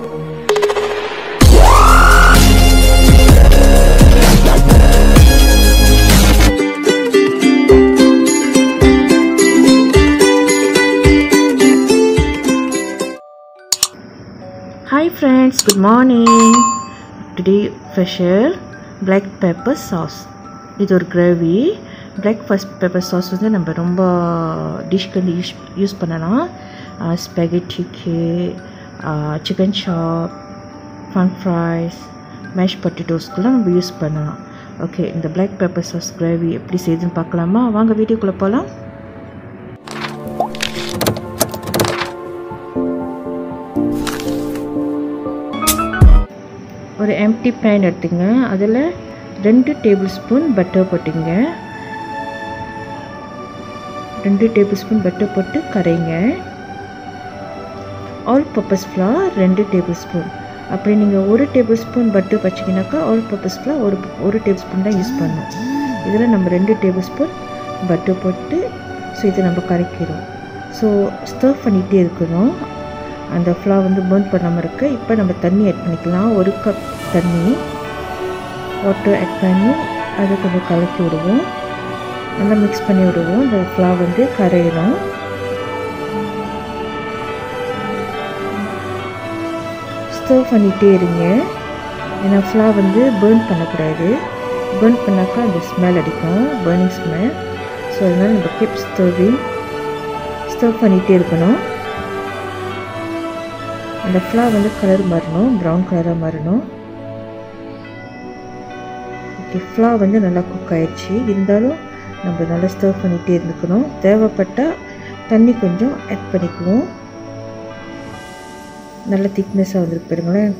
Hi friends, good morning. Today special black pepper sauce. இது ஒரு gravy black first pepper sauce வந்து நம்ம ரொம்ப டிஷ்க்கு வந்து யூஸ் யூஸ் பண்ணலாம் ஸ்பெகட்டிக்கு chicken chop fun fries mash பொட்டேட்டோஸ்க்குலாம் நம்ம யூஸ் பண்ணலாம் ஓகே இந்த black pepper sauce கிரேவி எப்படி செய்யுதுன்னு பார்க்கலாமா வாங்க வீடியோக்குள்ளே போகலாம் ஒரு எம்டி பேன் எடுத்துங்க அதில் ரெண்டு டேபிள் ஸ்பூன் பட்டர் போட்டுங்க ரெண்டு டேபிள் ஸ்பூன் பட்டர் போட்டு கரைங்க ஆல் பர்பஸ் ஃப்ளார் ரெண்டு டேபிள் ஸ்பூன் அப்படி நீங்கள் ஒரு டேபிள் ஸ்பூன் பட்டர் வச்சிங்கனாக்கா ஆல் பர்பஸ் ஃப்ளார் ஒரு ஒரு டேபிள் ஸ்பூன் தான் யூஸ் பண்ணணும் இதில் நம்ம ரெண்டு டேபிள் ஸ்பூன் பட்டர் போட்டு ஸோ இதை நம்ம கரைக்கிறோம் ஸோ ஸ்டர்வ் பண்ணிகிட்டே இருக்கணும் அந்த ஃப்ளார் வந்து பேர்ன் பண்ணாமல் இருக்க இப்போ நம்ம தண்ணி ஆட் பண்ணிக்கலாம் ஒரு கப் தண்ணி வாட்டர் ஆட் பண்ணி அதை கொஞ்சம் கலக்கி விடுவோம் நல்லா மிக்ஸ் பண்ணி விடுவோம் இந்த ஃப்ளார் வந்து கரையிடும் ஸ்டர்வ் பண்ணிகிட்டே இருங்க ஏன்னா ஃப்ளார் வந்து பேர்ன் பண்ணக்கூடாது பேர்ன் பண்ணாக்கா அந்த ஸ்மெல் அடிக்கும் பேர்னிங் ஸ்மெல் ஸோ அதனால் நம்ம கீப் ஸ்டர்விங் ஸ்டர்வ் பண்ணிகிட்டே இருக்கணும் அந்த ஃப்ளார் வந்து கலர் மாறணும் ப்ரௌன் கலராக மாறணும் ஓகே ஃப்ளார் வந்து நல்லா குக் ஆயிடுச்சு இருந்தாலும் நம்ம நல்லா ஸ்டர்வ் பண்ணிகிட்டே இருந்துக்கணும் தேவைப்பட்டால் தண்ணி கொஞ்சம் ஆட் பண்ணிக்குவோம் நல்ல திக்னஸாக வந்துருக்கு பாருங்களேன்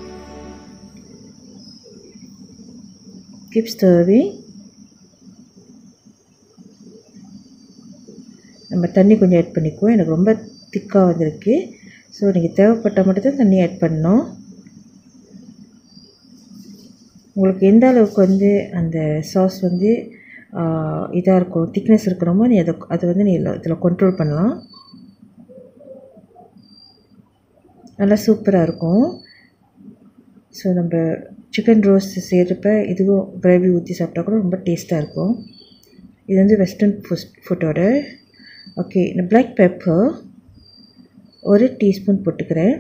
கீப் ஸ்டர்விங் நம்ம தண்ணி கொஞ்சம் ஆட் பண்ணிக்குவோம் எனக்கு ரொம்ப திக்காக வந்திருக்கு ஸோ நீங்கள் தேவைப்பட்டால் மட்டும்தான் தண்ணி ஆட் பண்ணணும் உங்களுக்கு எந்த அளவுக்கு வந்து அந்த சாஸ் வந்து இதாக இருக்கும் திக்னஸ் இருக்கணுமோ நீ அதை அதை வந்து நீ இதில் கண்ட்ரோல் பண்ணலாம் நல்லா சூப்பராக இருக்கும் ஸோ நம்ம சிக்கன் ரோஸ்ட் செய்கிறப்ப இதுவும் கிரேவி ஊற்றி சாப்பிட்டா கூட ரொம்ப டேஸ்ட்டாக இருக்கும் இது வந்து வெஸ்டர்ன் ஃபுட் ஃபுட்டோட ஓகே இந்த பிளாக் பெப்பர் ஒரு டீஸ்பூன் போட்டுக்கிறேன்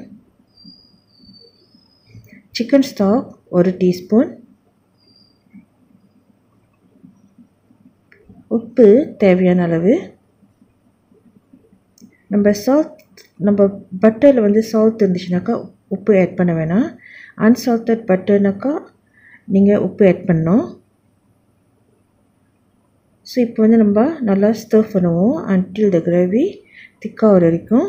சிக்கன் ஸ்டாக் ஒரு டீஸ்பூன் உப்பு தேவையான அளவு நம்ம சால்ட் நம்ம பட்டரில் வந்து சால்ட் இருந்துச்சுனாக்கா உப்பு ஆட் பண்ண வேணாம் அன்சால்ட்டட் பட்டர்னாக்கா நீங்கள் உப்பு ஆட் பண்ணணும் ஸோ இப்போ வந்து நம்ம நல்லா ஸ்டர்வ் பண்ணுவோம் அன்டில் த கிரேவி திக்காக வர வரைக்கும்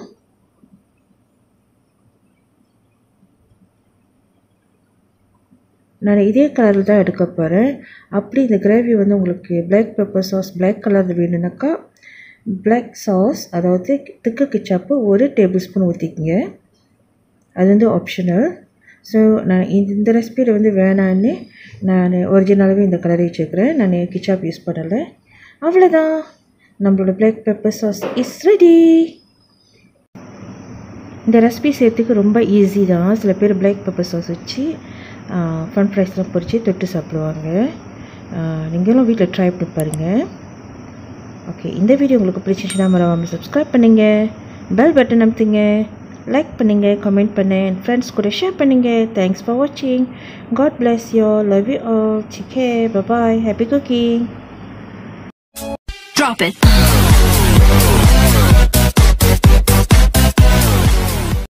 நான் இதே கலரில் தான் எடுக்க போகிறேன் அப்படி இந்த கிரேவி வந்து உங்களுக்கு black pepper sauce black colour வேணும்னாக்கா பிளாக் சாஸ் அதாவது திக்கு கிச்சாப்பு ஒரு டேபிள் ஸ்பூன் ஊற்றிக்கிங்க அது வந்து ஆப்ஷனல் ஸோ நான் இந்த ரெசிபியில் வந்து வேணான்னு நான் ஒரிஜினலாகவே இந்த கலரை வச்சுக்கிறேன் நான் கிச்சாப் யூஸ் பண்ணலை அவ்வளோதான் நம்மளோட black pepper sauce is ready இந்த ரெசிபி செய்யறதுக்கு ரொம்ப ஈஸி தான் சில பேர் பிளாக் பெப்பர் சாஸ் வச்சு ஃபன் ஃப்ரைஸ்லாம் பொரித்து தொட்டு சாப்பிடுவாங்க நீங்களும் வீட்டில் ட்ரை பண்ணி பாருங்கள் ஓகே இந்த வீடியோ உங்களுக்கு பிடிச்சிச்சுன்னா மறக்காமல் சப்ஸ்கிரைப் பண்ணுங்கள் பெல் பட்டன் அமுத்துங்க லைக் பண்ணுங்கள் கமெண்ட் பண்ணு என் ஃப்ரெண்ட்ஸ் கூட ஷேர் பண்ணுங்கள் தேங்க்ஸ் ஃபார் வாட்சிங் God bless you love you all சிக்கே bye bye happy cooking Drop it.